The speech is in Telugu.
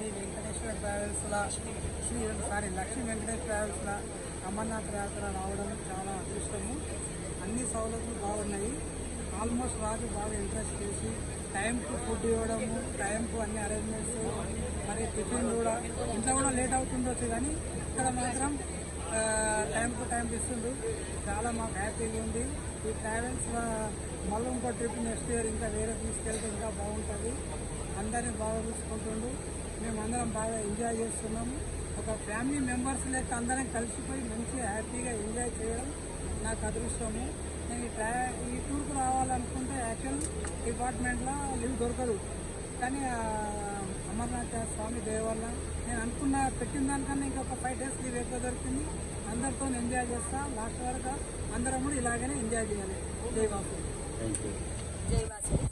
శ్రీ వెంకటేశ్వర ట్రావెల్స్ల శ్రీ సారీ లక్ష్మీ వెంకటేశ్వర ట్రావెల్స్ల అమర్నాథ్ యాత్ర రావడం చాలా అదృష్టము అన్ని సౌలభ్యాలు బాగున్నాయి ఆల్మోస్ట్ రాజు బాగా ఇంట్రెస్ట్ చేసి టైంకు ఫుడ్ ఇవ్వడము టైంకు అన్ని అరేంజ్మెంట్స్ మరి టిఫిన్ కూడా ఇంట్లో కూడా లేట్ అవుతుండొచ్చు కానీ ఇక్కడ మాత్రం ఆ, టైం టు టైం ఇస్తుండు చాలా మాకు హ్యాపీగా ఉంది ఈ ట్రావెల్స్ మళ్ళీ ఇంకో ట్రిప్ నెక్స్ట్ ఇయర్ ఇంకా వేరే తీసుకెళ్తే ఇంకా బాగుంటుంది అందరినీ బాగా చూసుకుంటుండు మేము అందరం బాగా ఎంజాయ్ చేస్తున్నాము ఒక ఫ్యామిలీ మెంబర్స్ లెక్క అందరం కలిసిపోయి మంచిగా హ్యాపీగా ఎంజాయ్ చేయడం నాకు అదృష్టము నేను ఈ ట్రా ఈ టూర్కు రావాలనుకుంటే యాక్చువల్ డిపార్ట్మెంట్లో లీవ్ దొరకదు కానీ ఆ, అమర్నాథ్ స్వామి దయ వల్ల నేను అనుకున్న పెట్టిన దానికన్నా ఇంకొక ఫైవ్ డేస్ లీవ్ ఎక్కువ దొరికింది అందరితో ఎంజాయ్ చేస్తా లాస్ట్ వరకు అందరం కూడా ఇలాగనే ఎంజాయ్ చేయాలి జై బాబు థ్యాంక్ యూ జై వాసు